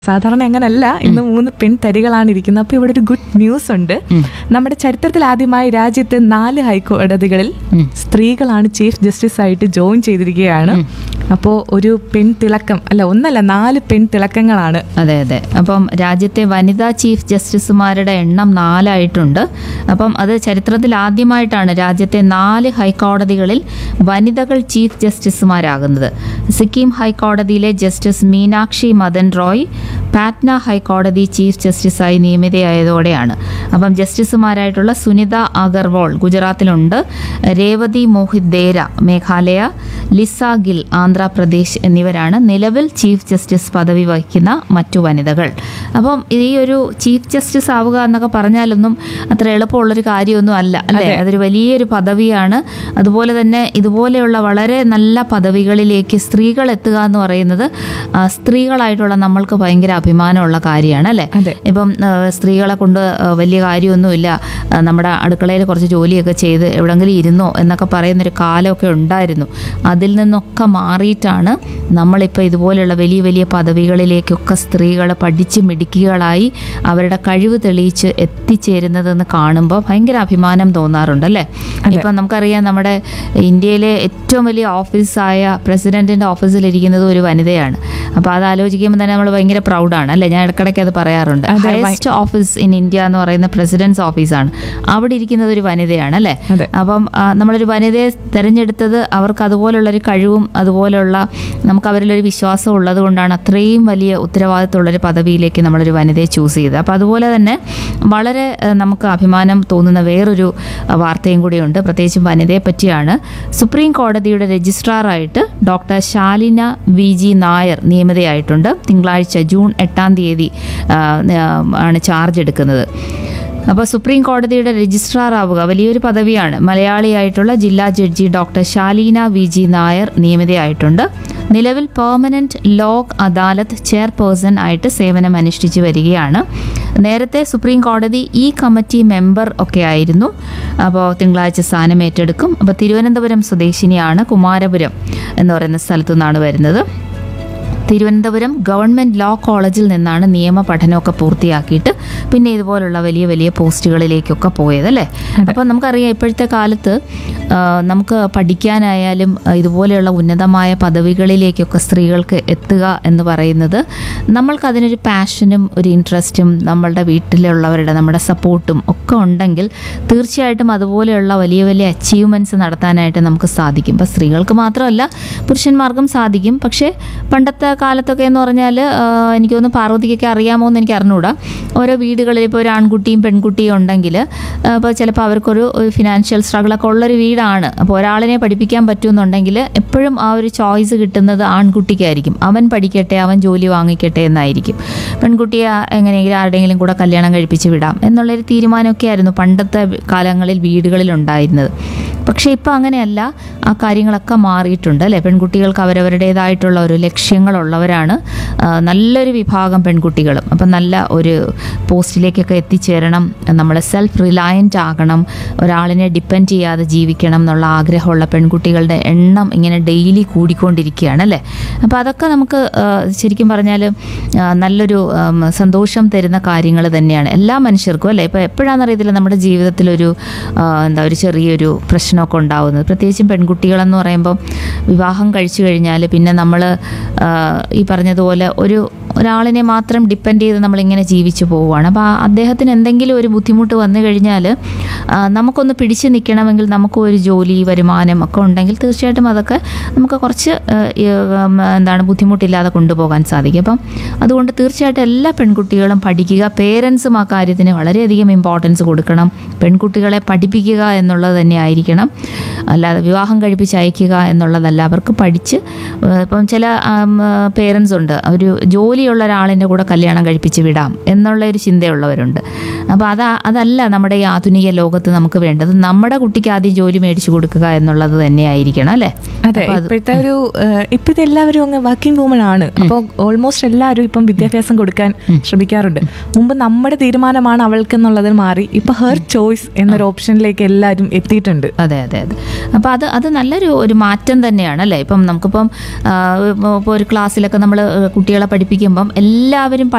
സാധാരണ അങ്ങനല്ല ഇന്ന് മൂന്ന് പെൺതരികളാണ് ഇരിക്കുന്നത് അപ്പോൾ ഇവിടെ ഒരു ഗുഡ് ന്യൂസ് ഉണ്ട് നമ്മുടെ ചരിത്രത്തിൽ ആദ്യമായി രാജ്യത്തെ നാല് ഹൈക്കോടതികളിൽ സ്ത്രീകളാണ് ചീഫ് ജസ്റ്റിസ് ആയിട്ട് ജോയിൻ ചെയ്തിരിക്കുകയാണ് അപ്പോൾ ഒരു പെൺ തിളക്കം അല്ല ഒന്നല്ല നാല് പെൺ തിളക്കങ്ങളാണ് അതെ അതെ അപ്പം രാജ്യത്തെ വനിതാ ചീഫ് ജസ്റ്റിസുമാരുടെ എണ്ണം നാലായിട്ടുണ്ട് അപ്പം അത് ചരിത്രത്തിൽ ആദ്യമായിട്ടാണ് രാജ്യത്തെ നാല് ഹൈക്കോടതികളിൽ വനിതകൾ ചീഫ് ജസ്റ്റിസുമാരാകുന്നത് സിക്കിം ഹൈക്കോടതിയിലെ ജസ്റ്റിസ് മീനാക്ഷി മദൻ റോയ് പാറ്റ്ന ഹൈക്കോടതി ചീഫ് ജസ്റ്റിസായി നിയമിതയായതോടെയാണ് അപ്പം ജസ്റ്റിസുമാരായിട്ടുള്ള സുനിത അഗർവാൾ ഗുജറാത്തിലുണ്ട് രേവതി മോഹിത് ദേര മേഘാലയ ലിസ ഗിൽ ആന്ധ്രാപ്രദേശ് എന്നിവരാണ് നിലവിൽ ചീഫ് ജസ്റ്റിസ് പദവി വഹിക്കുന്ന മറ്റു വനിതകൾ അപ്പം ഈ ഒരു ചീഫ് ജസ്റ്റിസ് ആവുക എന്നൊക്കെ പറഞ്ഞാലൊന്നും അത്ര എളുപ്പമുള്ളൊരു കാര്യമൊന്നും അല്ല അല്ലേ അതൊരു വലിയൊരു പദവിയാണ് അതുപോലെ തന്നെ ഇതുപോലെയുള്ള വളരെ നല്ല പദവികളിലേക്ക് സ്ത്രീകൾ എത്തുക എന്ന് പറയുന്നത് ആ, സ്ത്രീകളായിട്ടുള്ള നമ്മൾക്ക് ഭയങ്കര അഭിമാനമുള്ള കാര്യമാണ് അല്ലേ അതെ. ഇപ്പം ആ, സ്ത്രീകളെ കൊണ്ട് ആ, വലിയ കാര്യമൊന്നുമില്ല ആ, നമ്മുടെ അടുക്കളയിൽ കുറച്ച് ജോലിയൊക്കെ ചെയ്ത് എവിടെങ്കിലും ഇരുന്നോ എന്നൊക്കെ പറയുന്നൊരു കാലമൊക്കെ ഉണ്ടായിരുന്നു അതിൽ നിന്നൊക്കെ മാറിയിട്ടാണ് നമ്മളിപ്പോൾ ഇതുപോലെയുള്ള വലിയ വലിയ പദവികളിലേക്കൊക്കെ സ്ത്രീകൾ പഠിച്ച് മിടുക്കികളായി അവരുടെ കഴിവ് തെളിയിച്ച് എത്തിച്ചേരുന്നതെന്ന് കാണുമ്പോൾ ഭയങ്കര അഭിമാനം തോന്നാറുണ്ട് അല്ലേ ഇപ്പം നമുക്കറിയാം നമ്മുടെ ഇന്ത്യയിലെ ഏറ്റവും വലിയ ഓഫീസായ പ്രസിഡന്റിന്റെ ഓഫീസിലിരിക്കുന്നത് ഒരു വനിതയാണ് അപ്പോൾ അത് ആലോചിക്കുമ്പോൾ തന്നെ നമ്മൾ ഭയങ്കര പ്രൗഡാണ് അല്ലേ ഞാൻ ഇടയ്ക്കിടയ്ക്ക് അത് പറയാറുണ്ട് അതെ, ഭയ- ഹയസ്റ്റ് ഓഫീസ് ഇൻ ഇന്ത്യ എന്ന് പറയുന്ന പ്രസിഡന്റ്സ് ഓഫീസാണ് അവിടെ ഇരിക്കുന്നത് ഒരു വനിതയാണ് അല്ലേ അതെ. അപ്പം ആ, നമ്മളൊരു വനിതയെ തിരഞ്ഞെടുത്തത് അവർക്ക് അതുപോലുള്ളൊരു കഴിവും അതുപോലുള്ള നമുക്ക് അവരിലൊരു വിശ്വാസം ഉള്ളത് കൊണ്ടാണ് അത്രയും വലിയ ഉത്തരവാദിത്തമുള്ളൊരു പദവിയിലേക്ക് നമ്മളൊരു വനിതയെ ചൂസ് ചെയ്തത് അപ്പോൾ അതുപോലെ തന്നെ വളരെ ആ, നമുക്ക് അഭിമാനം തോന്നുന്ന വേറൊരു ആ, വാർത്തയും കൂടിയുണ്ട് പ്രത്യേകിച്ചും വനിതയെ പറ്റിയാണ് സുപ്രീം കോടതിയുടെ രജിസ്ട്രാറായിട്ട് doctor Shalina V G Nair നിയമിതയായിട്ടുണ്ട് തിങ്കളാഴ്ച ജൂൺ എട്ടാം തീയതി ആ, ആ, ആണ് ചാർജ് എടുക്കുന്നത് അപ്പോൾ സുപ്രീം കോടതിയുടെ രജിസ്ട്രാർ ആവുക വലിയൊരു പദവിയാണ് മലയാളിയായിട്ടുള്ള ജില്ലാ judge doctor Shaleena V G Nair നിയമിതയായിട്ടുണ്ട് നിലവിൽ പെർമനന്റ് ലോക് അദാലത്ത് ചെയർപേഴ്സൺ ആയിട്ട് സേവനം അനുഷ്ഠിച്ചു വരികയാണ് നേരത്തെ സുപ്രീം കോടതി ഈ കമ്മിറ്റി മെമ്പർ ഒക്കെ ആയിരുന്നു അപ്പോൾ തിങ്കളാഴ്ച സ്ഥാനം ഏറ്റെടുക്കും അപ്പോൾ തിരുവനന്തപുരം സ്വദേശിനിയാണ് കുമാരപുരം എന്ന് പറയുന്ന സ്ഥലത്തു നിന്നാണ് വരുന്നത് തിരുവനന്തപുരം ഗവൺമെൻറ് ലോ കോളേജിൽ നിന്നാണ് നിയമ പഠനമൊക്കെ പൂർത്തിയാക്കിയിട്ട് പിന്നെ ഇതുപോലുള്ള വലിയ വലിയ പോസ്റ്റുകളിലേക്കൊക്കെ പോയത് അല്ലേ അപ്പോൾ നമുക്കറിയാം ഇപ്പോഴത്തെ കാലത്ത് ആ, നമുക്ക് പഠിക്കാനായാലും ആ, ഇതുപോലെയുള്ള ഉന്നതമായ പദവികളിലേക്കൊക്കെ സ്ത്രീകൾക്ക് എത്തുക എന്ന് പറയുന്നത് നമ്മൾക്ക് അതിനൊരു പാഷനും ഒരു ഇൻട്രസ്റ്റും നമ്മളുടെ വീട്ടിലുള്ളവരുടെ നമ്മുടെ സപ്പോർട്ടും ഒക്കെ ഉണ്ടെങ്കിൽ തീർച്ചയായിട്ടും അതുപോലെയുള്ള വലിയ വലിയ അച്ചീവ്മെൻറ്റ്സ് നടത്താനായിട്ട് നമുക്ക് സാധിക്കും ഇപ്പോൾ സ്ത്രീകൾക്ക് മാത്രമല്ല പുരുഷന്മാർക്കും സാധിക്കും പക്ഷേ പണ്ടത്തെ കാലത്തൊക്കെ എന്ന് പറഞ്ഞാൽ എനിക്ക് തോന്നുന്നു പാർവതിക്കൊക്കെ അറിയാമോ എന്ന് എനിക്ക് അറിഞ്ഞുകൂടാ ഓരോ വീടുകളിൽ ഇപ്പോൾ ഒരു ആൺകുട്ടിയും പെൺകുട്ടിയും ഉണ്ടെങ്കിൽ ഇപ്പോൾ ചിലപ്പോൾ അവർക്കൊരു ഫിനാൻഷ്യൽ സ്ട്രഗിളൊക്കെ ഉള്ളൊരു വീടാണ് അപ്പോൾ ഒരാളിനെ പഠിപ്പിക്കാൻ പറ്റുമെന്നുണ്ടെങ്കിൽ എപ്പോഴും ആ ഒരു ചോയ്സ് കിട്ടുന്നത് ആൺകുട്ടിക്കായിരിക്കും അവൻ പഠിക്കട്ടെ അവൻ ജോലി വാങ്ങിക്കട്ടെ എന്നായിരിക്കും പെൺകുട്ടിയെ എങ്ങനെയെങ്കിലും ആരുടെയെങ്കിലും കൂടെ കല്യാണം കഴിപ്പിച്ച് വിടാം എന്നുള്ളൊരു തീരുമാനമൊക്കെ ആയിരുന്നു പണ്ടത്തെ കാലങ്ങളിൽ വീടുകളിൽ ഉണ്ടായിരുന്നത് പക്ഷേ ഇപ്പോൾ അങ്ങനെയല്ല ആ കാര്യങ്ങളൊക്കെ മാറിയിട്ടുണ്ട് അല്ലേ പെൺകുട്ടികൾക്ക് അവരവരുടേതായിട്ടുള്ള ഒരു ലക്ഷ്യങ്ങളുള്ളവരാണ് ആ, നല്ലൊരു വിഭാഗം പെൺകുട്ടികളും അപ്പം നല്ല ഒരു പോസ്റ്റിലേക്കൊക്കെ എത്തിച്ചേരണം നമ്മൾ സെൽഫ് റിലയൻ്റ് ആകണം ഒരാളിനെ ഡിപ്പെൻഡ് ചെയ്യാതെ ജീവിക്കണം എന്നുള്ള ആഗ്രഹമുള്ള പെൺകുട്ടികളുടെ എണ്ണം ഇങ്ങനെ ഡെയിലി കൂടിക്കൊണ്ടിരിക്കുകയാണ് അല്ലേ അപ്പോൾ അതൊക്കെ നമുക്ക് ആ, ശരിക്കും പറഞ്ഞാൽ ആ, നല്ലൊരു ആം, സന്തോഷം തരുന്ന കാര്യങ്ങൾ തന്നെയാണ് എല്ലാ മനുഷ്യർക്കും അല്ലേ ഇപ്പോൾ എപ്പോഴാണെന്നറിയത്തില്ല നമ്മുടെ ജീവിതത്തിലൊരു ആ, എന്താ ഒരു ചെറിയൊരു പ്രശ്നമൊക്കെ ഉണ്ടാവുന്നത് പ്രത്യേകിച്ചും പെൺകുട്ടികളെന്ന് പറയുമ്പോൾ വിവാഹം കഴിച്ചു കഴിഞ്ഞാൽ പിന്നെ നമ്മൾ ഈ പറഞ്ഞതുപോലെ ഒരു ഒരാളിനെ മാത്രം ഡിപ്പെൻഡ് ചെയ്ത് നമ്മളിങ്ങനെ ജീവിച്ചു പോവുകയാണ് അപ്പോൾ ആ അദ്ദേഹത്തിന് എന്തെങ്കിലും ഒരു ബുദ്ധിമുട്ട് വന്നു കഴിഞ്ഞാൽ ആ, നമുക്കൊന്ന് പിടിച്ചു നിൽക്കണമെങ്കിൽ നമുക്ക് ഒരു ജോലി വരുമാനം ഒക്കെ ഉണ്ടെങ്കിൽ തീർച്ചയായിട്ടും അതൊക്കെ നമുക്ക് കുറച്ച് ആ, ഈ, ഉം, എന്താണ് ബുദ്ധിമുട്ടില്ലാതെ കൊണ്ടുപോകാൻ സാധിക്കും അപ്പം അതുകൊണ്ട് തീർച്ചയായിട്ടും എല്ലാ പെൺകുട്ടികളും പഠിക്കുക പേരൻസും ആ കാര്യത്തിന് വളരെയധികം ഇമ്പോർട്ടൻസ് കൊടുക്കണം പെൺകുട്ടികളെ പഠിപ്പിക്കുക എന്നുള്ളത് തന്നെ ആയിരിക്കണം അല്ലാതെ വിവാഹം കഴിപ്പിച്ച് അയക്കുക എന്നുള്ളതല്ല അവർക്ക് പഠിച്ച് ഏഹ്, ഇപ്പം ചില പേരൻസ് ഉണ്ട് ഒരു ജോലിയുള്ള ഒരാളിൻ്റെ കൂടെ കല്യാണം കഴിപ്പിച്ച് വിടാം എന്നുള്ള ഒരു ചിന്തയുള്ളവരുണ്ട് അപ്പോൾ അത് അതല്ല നമ്മുടെ ഈ ആധുനിക ലോകത്ത് നമുക്ക് വേണ്ടത് നമ്മുടെ കുട്ടിക്ക് ആദ്യം ജോലി മേടിച്ചു കൊടുക്കുക എന്നുള്ളത് തന്നെ ആയിരിക്കണം അല്ലേ അതെ അപ്പൊ അത് ഇപ്പോഴത്തെ ഒരു ഏഹ്, ഇപ്പോഴത്തെ എല്ലാവരും അങ്ങ് വർക്കിംഗ് വുമൺ ആണ് അപ്പോൾ ഓൾമോസ്റ്റ് എല്ലാവരും ഇപ്പം വിദ്യാഭ്യാസം കൊടുക്കാൻ ശ്രമിക്കാറുണ്ട് മുമ്പ് നമ്മുടെ തീരുമാനമാണ് അവൾക്ക് എന്നുള്ളത് മാറി ഇപ്പൊ ഹെർ ചോയ്സ് എന്നൊരു ഓപ്ഷനിലേക്ക് എല്ലാവരും എത്തിയിട്ടുണ്ട് അതെ അതെ അതെ അപ്പോൾ അത് അത് നല്ലൊരു ഒരു മാറ്റം തന്നെയാണ് അല്ലേ ഇപ്പം നമുക്കിപ്പം ആ, ഇപ്പോൾ ഒരു ക്ലാസ്സിലൊക്കെ നമ്മൾ കുട്ടികളെ പഠിപ്പിക്കുമ്പം എല്ലാവരും